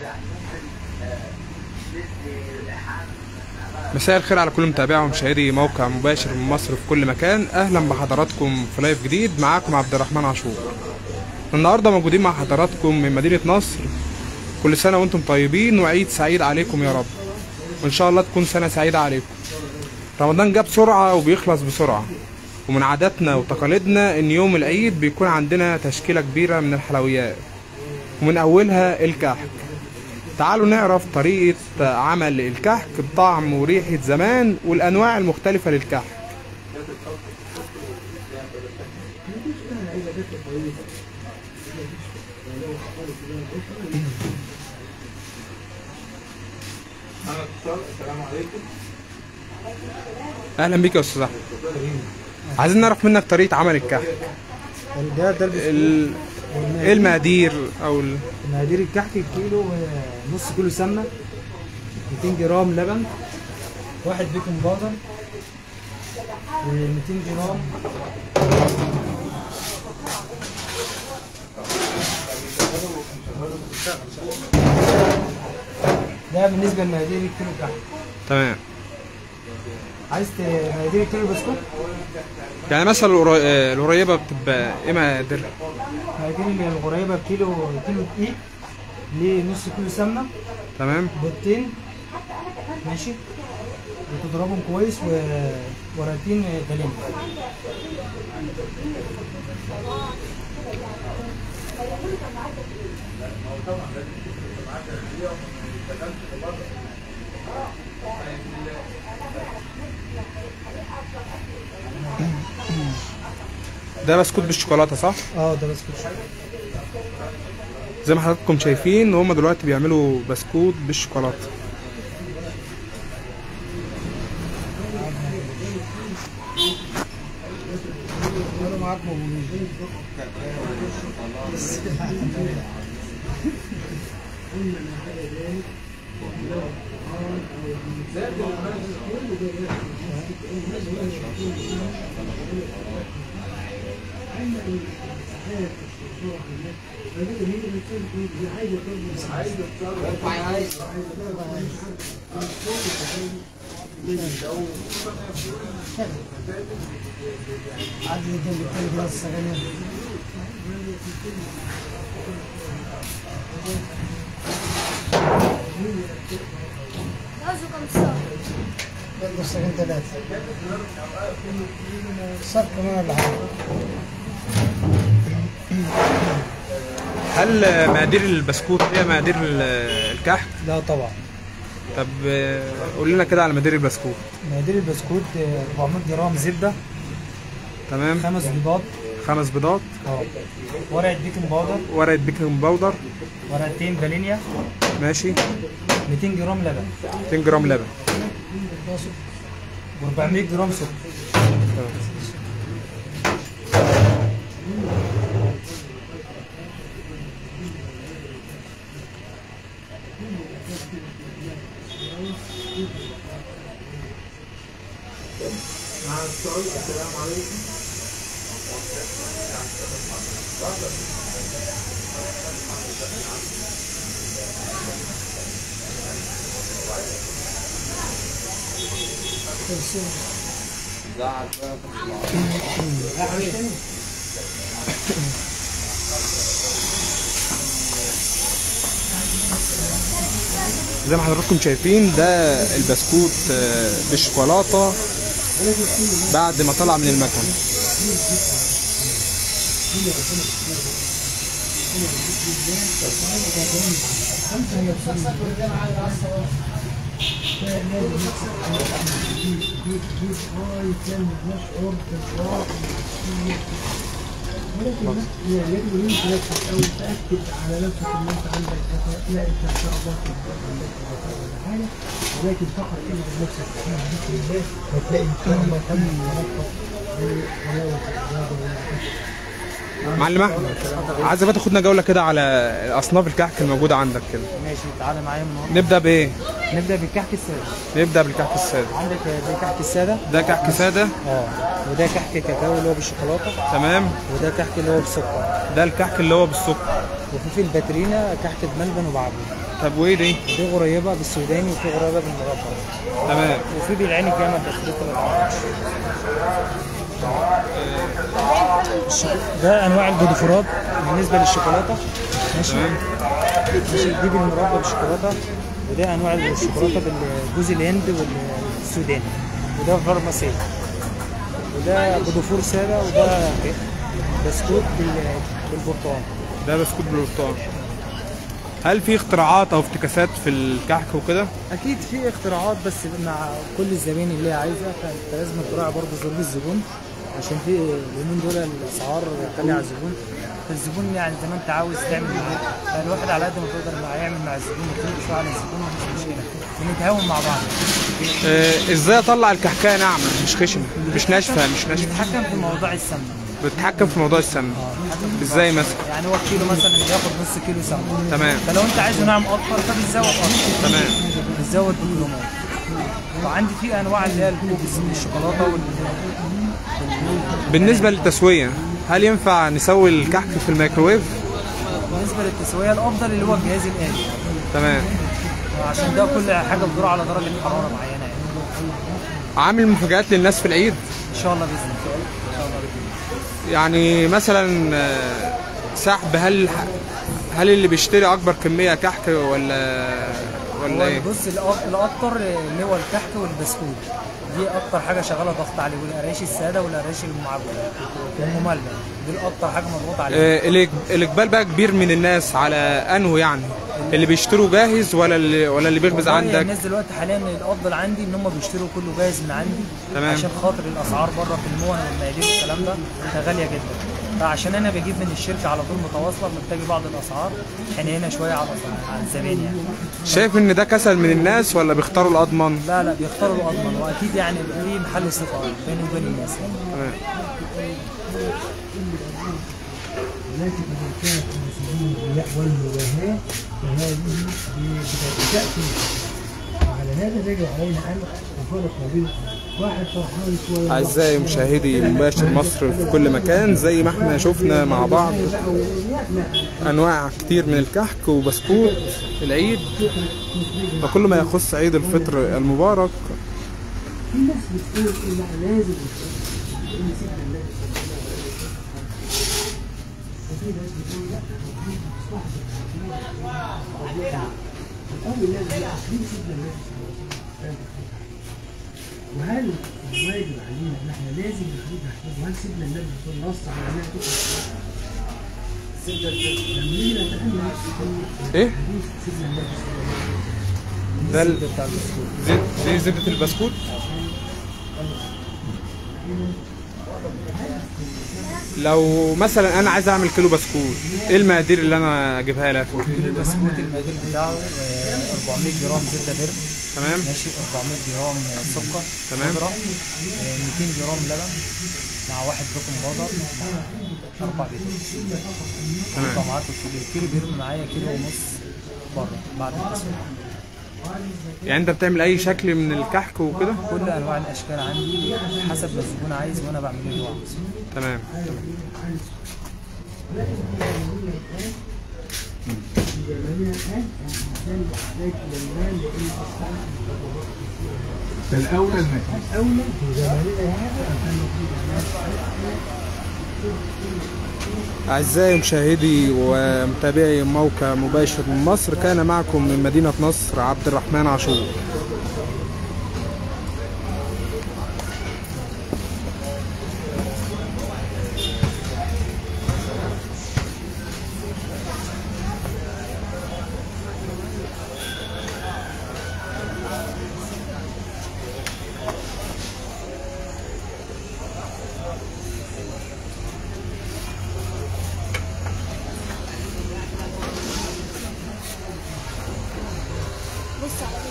مساء الخير على كل متابعي ومشاهدي موقع مباشر من مصر في كل مكان اهلا بحضراتكم في لايف جديد معاكم عبد الرحمن عاشور النهارده موجودين مع حضراتكم من مدينه نصر كل سنه وانتم طيبين وعيد سعيد عليكم يا رب وان شاء الله تكون سنه سعيده عليكم رمضان جه بسرعه وبيخلص بسرعه ومن عاداتنا وتقاليدنا ان يوم العيد بيكون عندنا تشكيله كبيره من الحلويات ومن اولها الكحك تعالوا نعرف طريقة عمل الكحك بطعم وريحة زمان والأنواع المختلفة للكحك السلام عليكم أهلا بيك يا أستاذ أحمد عايزين نعرف منك طريقة عمل الكحك ده ده البسكوت ال... إيه المقادير أو ال... مقادير الكحك الكيلو آه، نص كيلو سمنه 200 جرام لبن واحد بيكنج باودر و 200 جرام ده بالنسبه لمقادير الكيلو الكحك تمام عايز ت- مقادير الكيلو بسكوت يعني مثلا القري- آه، القريبة بتبقى إيه مقاديرها؟ مقادير اللي القريبه بكيلو كيلو دقيق لنص كيلو سمنه تمام بيضتين ماشي وتضربهم كويس وورقتين فانيليا ده بسكوت بالشوكولاتة صح؟ اه ده بسكوت زي ما حضراتكم شايفين هما دلوقتي بيعملوا بسكوت بالشوكولاتة انا معاك موجودين عدد جنب التاني كده السجاير Caso como só. يلا السجاير ثلاثة صار كمان ولا حاجة هل آه، مقادير البسكوت هي مقادير ال- الكحك؟ لا طبعا طب آه، قول لنا كده على مقادير البسكوت مقادير البسكوت آه، 400 جرام زبدة تمام خمس بيضات خمس بيضات اه ورقة بيكنج باودر ورقة بيكنج باودر ورقتين فانيليا ماشي 200 جرام لبن 200 جرام لبن و400 جرام سكر زي ما حضراتكم شايفين ده البسكوت آه، بالشوكولاتة بعد ما طلع من المكنة يجب ان انت نفسك او تاكد على نفسك ان انت عندك كفاءه لا انت ان شاء الله تقدر عندك كفاءه ولا حاجه ولكن فقط اجعل نفسك في ذكر الله هتلاقي ان شاء الله تم تلقف ولا تجارب ولا معلم احمد عايز بقى تاخدنا جولة كده على اصناف الكحك الموجودة عندك كده ماشي تعالى معايا النهارده نبدأ بايه؟ نبدا بالكحك الساده نبدأ بالكحك السادة عندك ده كحك الساده ده كحك سادة اه وده كحك كاكاو اللي هو بالشوكولاته تمام وده كحك اللي هو بالسكر ده الكحك اللي هو بالسكر وفي في الباترينا كحك بملبن وبعبي طب وايه دي دي غريبه بالسوداني وفي غريبه بالمربى تمام وفي بالعين الجمل بس لسه ما اتعملش. الشوك- ده انواع الجدفرات بالنسبه للشوكولاته ماشي ماشي دي بالمربى بالشوكولاته وده انواع الشوكولاته بالجوز الهند والسوداني وده فارماسي وده جدفور ساده وده بسكوت بال- بالبرتقال ده بسكوت بالبرتقال هل في اختراعات او افتكاسات في الكحك وكده اكيد في اختراعات بس مع كل الزبائن اللي هي عايزه فانت لازم تراعي برضه ظروف الزبون عشان في اليومين دول الاسعار غاليه على الزبون فالزبون يعني زي ما انت عاوز تعمل معاه فالواحد على قد ما تقدر مع يعمل مع الزبون وتلقي شويه على الزبون مفيش مشكله بنتهاون مع بعض آه ازاي اطلع الكحكايه ناعمه مش خشنه مش ناشفه مش ناشفه بنتحكم في موضوع السمنه بتتحكم في موضوع السمنه بنتحكم في ازاي موضوع- مثلا يعني هو الكيلو مثلا بياخد نص كيلو سمنه تمام فلو انت عايزه ناعم اكتر فبتزود اكتر تمام بتزود بالكيلومات وعندي في انواع اللي هي الكوكس الشوكولاته وال بالنسبه للتسويه هل ينفع نسوي الكحك في الميكروويف بالنسبه للتسويه الافضل اللي هو الجهاز الالي تمام عشان ده كل حاجه بتدور على درجه حراره معينه يعني عامل مفاجآت للناس في العيد ان شاء الله باذن الله ان شاء الله باذن الله يعني مثلا آه، سحب هل هل اللي بيشتري اكبر كميه كحك ولا ولا هو ايه بص الأ- الاكتر اللي هو الكحك والبسكوت دي اكتر حاجه شغاله ضغط عليه والقرايش الساده والقرايش المعجنه والمملة دول اكتر حاجه مضغوط عليها آه، الإج- الاقبال بقى كبير من الناس على انه يعني اللي بيشتروا جاهز ولا اللي ولا اللي بيخبز والله عندك الناس دلوقتي حاليا الافضل عندي ان هم بيشتروا كله جاهز من عندي تمام. عشان خاطر الاسعار بره في المون والمقادير والكلام ده ده غاليه جدا فعشان انا بجيب من الشركه على طول متواصله بنتاجي بعض الاسعار حنينه شويه على الأسعار- على الزبائن يعني شايف ان ده كسل من الناس ولا بيختاروا الاضمن لا لا بيختاروا الاضمن واكيد يعني في محل ثقه بيني وبين الناس يعني. تمام ولكن إذا كانت المسلمين الرياء والمباهاة فهذه بتأتي وعلى هذا يجب علينا أن نفرق ما بين واحد فرحان شوية أعزائي مشاهدي مباشر مصر في كل مكان زي ما احنا شفنا مع بعض أنواع كتير من الكحك وبسكوت العيد وكل ما يخص عيد الفطر المبارك في ناس بتقول إن إحنا لازم نقول سيدنا النبي صلى الله عليه وسلم وفي ناس بتقول لا دي مصلحة الطبيعة الأول لازم يعرفين سيدنا النبي صلى الله عليه وسلم وهل الواجب علينا ان احنا لازم نخليك نحفظه وهل سيدنا النبي صلى الله عليه وسلم نص على انها تكون سيدنا النبي لما نيجي نتامل في إيه؟ حديث سيدنا النبي صلى الله عليه وسلم ده ال- الزبدة بتاع البسكوت زي زي زبدة البسكوت لو مثلا انا عايز اعمل كيلو بسكوت ايه المقادير اللي انا اجيبها لك كيلو البسكوت المقادير بتاعه آه، 400 جرام زبده بر تمام ماشي 400 جرام سكر تمام. خضرة آه، 200 جرام لبن مع واحد بيكنج باودر مع اربع بيضات تمام. طبعات الكيلو الكيلو بيرمي معايا كيلو ونص بره بعد التسويق يعني انت بتعمل اي شكل من الكحك وكده كل انواع الاشكال عندي حسب ما الزبون عايز وانا بعمل له اللي هو عايزه تمام زماننا الان الانسان يحتاج الى المال لان الصحه فالاولى المكان اولى في زماننا هذا ان نفيد الناس أعزائي مشاهدي ومتابعي موقع مباشر من مصر كان معكم من مدينة نصر عبد الرحمن عاشور بص على